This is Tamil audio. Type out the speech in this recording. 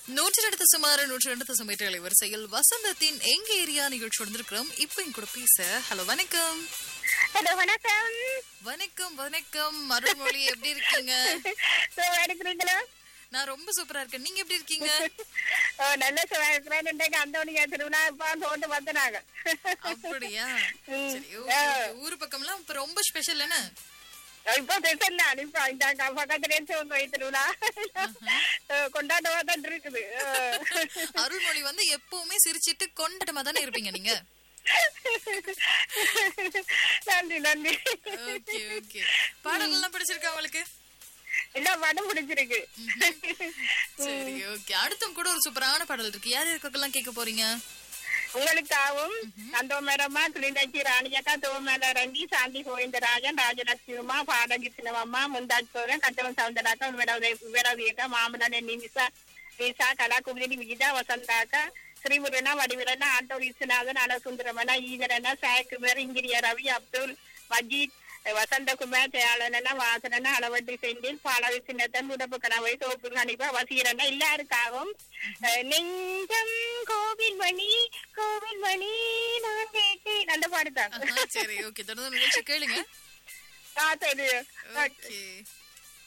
நூற்றி ரெண்டு சுமார் நூற்றி ரெண்டு தசம் எட்டு அலைவரிசையில் வசந்தத்தின் எங்க ஏரியா நிகழ்ச்சி வந்திருக்கிறோம் இப்போ என் கூட பேச ஹலோ வணக்கம் ஹலோ வணக்கம் வணக்கம் வணக்கம் அருள்மொழி எப்படி இருக்கீங்க சுகமா இருக்கிறீங்களா நான் ரொம்ப சூப்பரா இருக்கேன் நீங்க எப்படி இருக்கீங்க ஓ நல்ல சுகமா இருக்கிறேன் இன்றைக்கு அந்தோனியா திருவிழா இப்ப தோண்டு வந்தனாங்க அப்படியா ம். சரி okay, okay. ஊரு பக்கம்லாம் இப்ப ரொம்ப ஸ்பெஷல் என்ன இப்போ தெரியல இப்ப இந்த க- பக்கத்துல சிவகோய் திருவிழா கொண்டாட்டமா தான் இருக்குது அருள்மொழி வந்து எப்பவுமே சிரிச்சிட்டு கொண்டாட்டமா தானே இருப்பீங்க நீங்க நன்றி நன்றி ஓகே ஓகே பாடல் எல்லாம் பிடிச்சிருக்கா உங்களுக்கு என்ன படம் பிடிச்சிருக்கு சரி ஓகே அடுத்தும் கூட ஒரு சூப்பரான பாடல் இருக்கு யார் இருக்கலாம் கேட்க போறீங்க உங்களுக்காகவும் நந்தோமரம்மா கிளிநொச்சி ராணியக்கா தோமேல ரங்கி சாந்தி கோவிந்தராஜன் ராஜலட்சுமிமா பாடகி சின்னமம்மா முந்தாஜோரன் கட்டவன் சவுந்தராக்கா விரவியக்கா மாமலன் நிமிஷா நிஷா கலா குமுதினி விஜிதா வசந்தாக்கா ஸ்ரீமுருகனா வடிவிலனா ஆட்டோ விஸ்வநாதன் அலசுந்தரமனா ஈகரனா சாயக்குமார் இங்கிரிய ரவி அப்துல் மஜீத் வசந்தகுமார் தயாளனா வாசனனா அளவட்டி செந்தில் பாலவி சின்னத்தன் உடப்பு கனவை தோப்பு கணிப்பா வசீரனா எல்லாருக்காகவும் அஹ், நெஞ்சம் கோவில் மணி கோவில் மணி நான் கேட்டேன் அந்த பாடுதான் ஆஹா, சரி ஓகே தொடர்ந்து நிகழ்ச்சி கேளுங்க ஆ சரி ஓகே